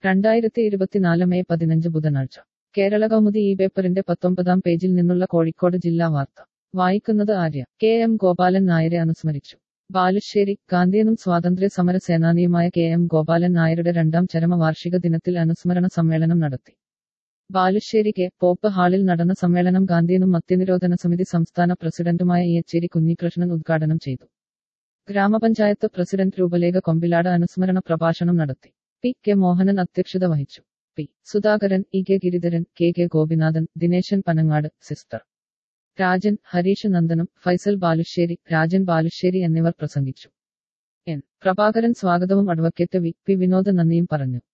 രണ്ടായിരത്തി ഇരുപത്തിനാല് മെയ് പതിനഞ്ച് ബുധനാഴ്ച കേരള കൗമുദി ഈ പേപ്പറിന്റെ പത്തൊമ്പതാം പേജിൽ നിന്നുള്ള കോഴിക്കോട് ജില്ലാ വാർത്ത വായിക്കുന്നത് ആര്യ കെ എം ഗോപാലൻ നായരെ അനുസ്മരിച്ചു ബാലുശ്ശേരി ഗാന്ധിയനും സ്വാതന്ത്ര്യ സമര സേനാനിയുമായ കെ എം ഗോപാലൻ നായരുടെ രണ്ടാം ചരമവാർഷിക ദിനത്തിൽ അനുസ്മരണ സമ്മേളനം നടത്തി ബാലുശ്ശേരി കെ പോപ്പ് ഹാളിൽ നടന്ന സമ്മേളനം ഗാന്ധിയനും മദ്യനിരോധന സമിതി സംസ്ഥാന പ്രസിഡന്റുമായ ഇയച്ചേരി കുഞ്ഞികൃഷ്ണൻ ഉദ്ഘാടനം ചെയ്തു ഗ്രാമപഞ്ചായത്ത് പ്രസിഡന്റ് രൂപലേഖ കൊമ്പിലാട് അനുസ്മരണ പ്രഭാഷണം നടത്തി പി കെ മോഹനൻ അധ്യക്ഷത വഹിച്ചു P Sudhakaran E K Giridharan K K Gopinathan Dineshan Panangad sister Rajan Harish Nandanam Faisal Balussery Rajan Balussery എന്നിവർ പ്രസംഗിച്ചു എൻ പ്രഭാകരൻ സ്വാഗതവും അഡ്വക്കേറ്റ് വി പി വിനോദ് നന്ദിയും പറഞ്ഞു